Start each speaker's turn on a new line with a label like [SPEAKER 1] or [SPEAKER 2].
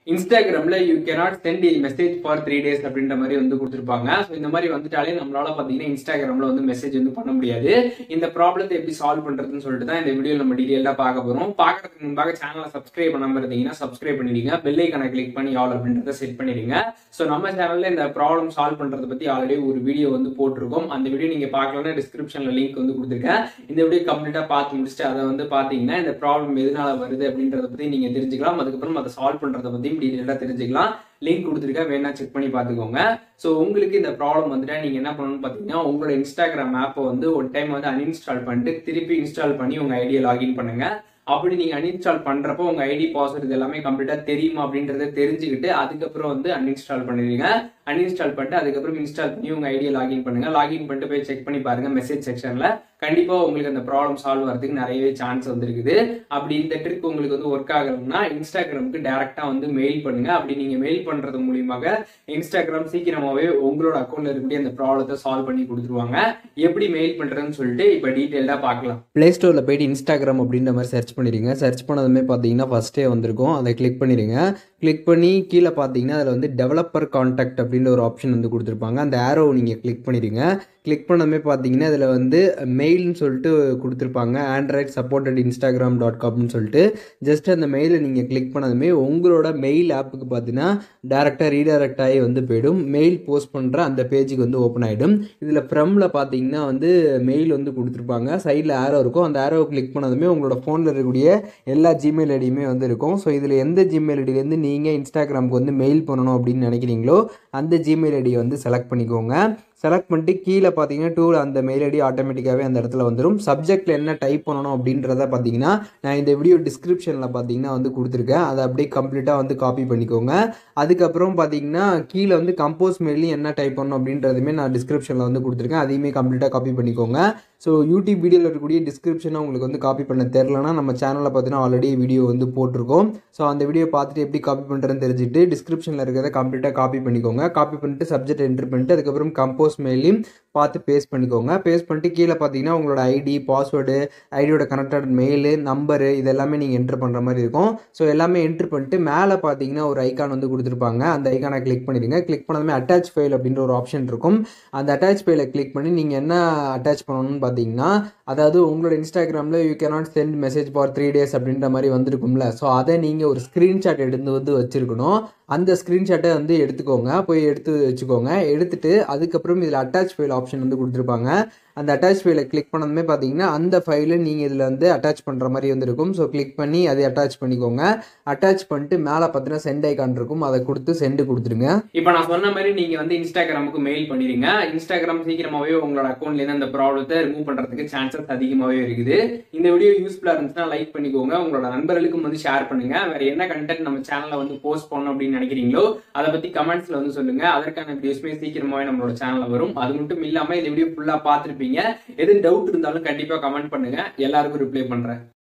[SPEAKER 1] இன்ஸ்டாகிராம்ல you cannot send message for three days அப்படின்ற மாதிரி வந்து கொடுத்துருப்பாங்க ஸோ இந்த மாதிரி வந்துட்டாலே நம்மளால பார்த்தீங்கன்னா இன்ஸ்டாகிராம்ல வந்து மெசேஜ் வந்து பண்ண முடியாது இந்த ப்ராப்ளத்தை எப்படி சால்வ் பண்றதுன்னு சொல்லிட்டு தான் இந்த வீடியோ நம்ம டீடைலாக பார்க்க போறோம் பார்க்கறதுக்கு முன்பாக சேனலை சப்ஸ்கிரைப் பண்ணாம இருந்தீங்கன்னா சப்ஸ்கிரைப் பண்ணிடுங்க பெல் ஐக்கனை கிளிக் பண்ணி ஆல் அப்படின்றத செட் பண்ணிடுங்க ஸோ நம்ம சேனல்ல இந்த ப்ராப்ளம் சால்வ் பண்றதை பத்தி ஆல்ரெடி ஒரு வீடியோ வந்து போட்டிருக்கோம் அந்த வீடியோ நீங்க பார்க்கலன்னா டிஸ்கிரிப்ஷன்ல லிங்க் வந்து கொடுத்துருக்கேன் இந்த வீடியோ கம்ப்ளீட்டா பார்த்து முடிச்சுட்டு அதை வந்து பாத்தீங்கன்னா இந்த ப்ராப்ளம் எதனால வருது அப்படின்றத பத்தி நீங்க தெரிஞ்சுக்கலாம் அதுக்கப்புறம் அதை சால்வ் பண்றதை பத்தியும் டீடைலா தெரிஞ்சுக்கலாம் லிங்க் கொடுத்துருக்கேன் வேணா செக் பண்ணி பார்த்துக்கோங்க ஸோ உங்களுக்கு இந்த ப்ராப்ளம் வந்துட்டா நீங்க என்ன பண்ணணும்னு பார்த்தீங்கன்னா உங்களோட இன்ஸ்டாகிராம் ஆப்பை வந்து ஒரு டைம் வந்து அன்இன்ஸ்டால் பண்ணிட்டு திருப்பி இன்ஸ்டால் பண்ணி உங்க ஐடியை லாகின் பண்ணுங்க அப்படி நீங்க அன்இன்ஸ்டால் பண்றப்போ உங்க ஐடி பாஸ்வேர்ட் இது எல்லாமே கம்ப்ளீட்டா தெரியுமா அப்படின்றத தெரிஞ்சுக்கிட்டு அதுக்கப்புறம் வந்து அன்இன்ஸ்டால் பண்ணிடுவீங்க அன்இன்ஸ்டால் பண்ணிட்டு அதுக்கப்புறம் இன்ஸ்டால் பண்ணி உங்க ஐடியை லாகின் பண்ணுங்க லாகின் பண்ணிட்டு போய் செக் பண்ணி பாருங்க மெசேஜ் செக்ஷன்ல கண்டிப்பா உங்களுக்கு அந்த ப்ராப்ளம் சால்வ் வரதுக்கு நிறையவே சான்ஸ் வந்துருக்குது அப்படி இந்த ட்ரிக் உங்களுக்கு வந்து ஒர்க் ஆகணும்னா இன்ஸ்டாகிராமுக்கு டேரக்டா வந்து மெயில் பண்ணுங்க அப்படி நீங்க மெயில் பண்றது மூலியமாக இன்ஸ்டாகிராம் சீக்கிரமாவே உங்களோட அக்கௌண்ட்ல இருக்கக்கூடிய அந்த ப்ராப்ளத்தை சால்வ் பண்ணி கொடுத்துருவாங்க எப்படி மெயில் பண்றதுன்னு சொல்லிட்டு இப்போ டீட்டெயில்டா பார்க்கலாம்
[SPEAKER 2] ப்ளே ஸ்டோரில் போயிட்டு இன்ஸ்டாகிராம் அப்படின்ற மாதிரி சர்ச் பண்ணிடுங்க சர்ச் பண்ணதுமே பார்த்தீங்கன்னா ஃபஸ்ட்டே வந்திருக்கும் அதை கிளிக் பண்ணிடுங்க கிளிக் பண்ணி கீழே பார்த்தீங்கன்னா அதில் வந்து டெவலப்பர் கான்டாக்ட் அப்படின்ற ஒரு ஆப்ஷன் வந்து கொடுத்துருப்பாங்க அந்த ஆரோ நீங்கள் கிளிக் பண்ணிடுங்க கிளிக் பண்ணதுமே பார்த்தீங்கன்னா இதில் வந்து மெயில்னு சொல்லிட்டு கொடுத்துருப்பாங்க ஆண்ட்ராய்ட் சப்போர்ட்டட் இன்ஸ்டாகிராம் டாட் காம்னு சொல்லிட்டு ஜஸ்ட் அந்த மெயிலை நீங்கள் கிளிக் பண்ணதுமே உங்களோட மெயில் ஆப்புக்கு பார்த்தீங்கன்னா டேரெக்டாக ரீடைரக்ட் ஆகி வந்து போயிடும் மெயில் போஸ்ட் பண்ணுற அந்த பேஜுக்கு வந்து ஓப்பன் ஆகிடும் இதில் ஃப்ரம்ல பார்த்தீங்கன்னா வந்து மெயில் வந்து கொடுத்துருப்பாங்க சைடில் ஆரோ இருக்கும் அந்த ஆரோ கிளிக் பண்ணதுமே உங்களோட ஃபோனில் இருக்கக்கூடிய எல்லா ஜிமெயில் ஐடியுமே வந்து இருக்கும் ஸோ இதில் எந்த ஜிமெயில் ஐடியிலேருந்து நீங்கள் இன்ஸ்டாகிராமுக்கு வந்து மெயில் பண்ணணும் அப்படின்னு நினைக்கிறீங்களோ அந்த ஜிமெயில் ஐடியை வந்து செலக்ட் பண்ணிக்கோங்க செலக்ட் பண்ணிட்டு கீழே பார்த்தீங்கன்னா டூல் அந்த மெயில் ஐடி ஆட்டோமேட்டிக்காகவே அந்த இடத்துல வந்துடும் சப்ஜெக்டில் என்ன டைப் பண்ணணும் அப்படின்றத பார்த்தீங்கன்னா நான் இந்த வீடியோ டிஸ்கிரிப்ஷனில் பார்த்தீங்கன்னா வந்து கொடுத்துருக்கேன் அதை அப்படியே கம்ப்ளீட்டாக வந்து காப்பி பண்ணிக்கோங்க அதுக்கப்புறம் பார்த்தீங்கன்னா கீழே வந்து கம்போஸ் மெயிலையும் என்ன டைப் பண்ணணும் அப்படின்றதுமே நான் டிஸ்கிரிப்ஷனில் வந்து கொடுத்துருக்கேன் அதையுமே கம்ப்ளீட்டாக காப்பி பண்ணிக்கோங்க ஸோ யூடியூப் வீடியோவில் இருக்கக்கூடிய டிஸ்கிரிப்ஷனை உங்களுக்கு வந்து காப்பி பண்ண தெரிலனா நம்ம சேனலில் பார்த்தீங்கன்னா ஆல்ரெடி வீடியோ வந்து போட்டிருக்கோம் ஸோ அந்த வீடியோ பார்த்துட்டு எப்படி காப்பி பண்ணுறதுன்னு தெரிஞ்சுட்டு டிஸ்கிரிப்ஷனில் இருக்கிறத கம்ப்ளீட்டாக காப்பி பண்ணிக்கோங்க காப்பி பண்ணிட்டு சப்ஜெக்ட் என்ட்ரு பண்ணிட்டு அதுக்கப்புறம் கம்போஸ் மெயிலையும் பார்த்து பேஸ்ட் பண்ணிக்கோங்க பேஸ்ட் பண்ணிட்டு கீழே பார்த்தீங்கன்னா உங்களோட ஐடி பாஸ்வேர்டு ஐடியோட கனெக்டட் மெயிலு நம்பரு இது எல்லாமே நீங்கள் என்ட்ரு பண்ணுற மாதிரி இருக்கும் ஸோ எல்லாமே என்ட்ரு பண்ணிட்டு மேலே பார்த்தீங்கன்னா ஒரு ஐக்கான் வந்து கொடுத்துருப்பாங்க அந்த ஐக்கானை கிளிக் பண்ணிடுங்க கிளிக் பண்ணதுமே அட்டாச் ஃபைல் அப்படின்ற ஒரு ஆப்ஷன் இருக்கும் அந்த அட்டாச் ஃபைலை கிளிக் பண்ணி நீங்கள் என்ன அட்டாச் பண்ணணும்னு பார்த்தீங்கன்னா அதாவது உங்களோட இன்ஸ்டாகிராமில் you cannot send message for three days அப்படின்ற மாதிரி வந்திருக்கும்ல ஸோ அதை நீங்கள் ஒரு ஸ்க்ரீன்ஷாட் எடுத்து வந்து வச்சுருக்கணும் அந்த ஸ்க்ரீன்ஷாட்டை வந்து எடுத்துக்கோங்க போய் எடுத்து வச்சுக்கோங்க எடுத்துட்டு அதுக்கப்புறம் இதில் அட்டாச் ஃபைல் ஆப்ஷன் வந்து கொடுத்துருப்பாங்க அந்த அட்டாச் ஃபைலை கிளிக் பண்ணதுமே பார்த்தீங்கன்னா அந்த ஃபைலை நீங்கள் இதில் வந்து அட்டாச் பண்ணுற மாதிரி வந்து இருக்கும் ஸோ கிளிக் பண்ணி அதை அட்டாச் பண்ணிக்கோங்க அட்டாச் பண்ணிட்டு மேலே பார்த்தீங்கன்னா சென்ட் ஐக்கான் இருக்கும் அதை கொடுத்து சென்ட் கொடுத்துருங்க
[SPEAKER 1] இப்போ நான் சொன்ன மாதிரி நீங்க வந்து இன்ஸ்டாகிராமுக்கு மெயில் பண்ணிடுங்க இன்ஸ்டாகிராம் சீக்கிரமாவே உங்களோட அக்கௌண்ட்ல இருந்து அந்த ப்ராப்ளத்தை ரிமூவ் பண்றதுக்கு சான்சஸ் அதிகமாகவே இருக்குது இந்த வீடியோ யூஸ்ஃபுல்லா இருந்துச்சுன்னா லைக் பண்ணிக்கோங்க உங்களோட நண்பர்களுக்கும் வந்து ஷேர் பண்ணுங்க வேற என்ன கண்டென்ட் நம்ம சேனல்ல வந்து போஸ்ட் பண்ணணும் அப்படின்னு நினைக்கிறீங்களோ அதை பத்தி கமெண்ட்ஸ்ல வந்து சொல்லுங்க அதற்கான வீடியோஸ்மே சீக்கிரமாவே நம்மளோட சேனல்ல வரும் அது மட்டும் இல்லாம இந்த வீடியோ ஃபுல்லா பார்த்துருப்பீங்க எதுவும் டவுட் இருந்தாலும் கண்டிப்பா கமெண்ட் பண்ணுங்க எல்லாருக்கும் ரிப்ளை பண்றேன்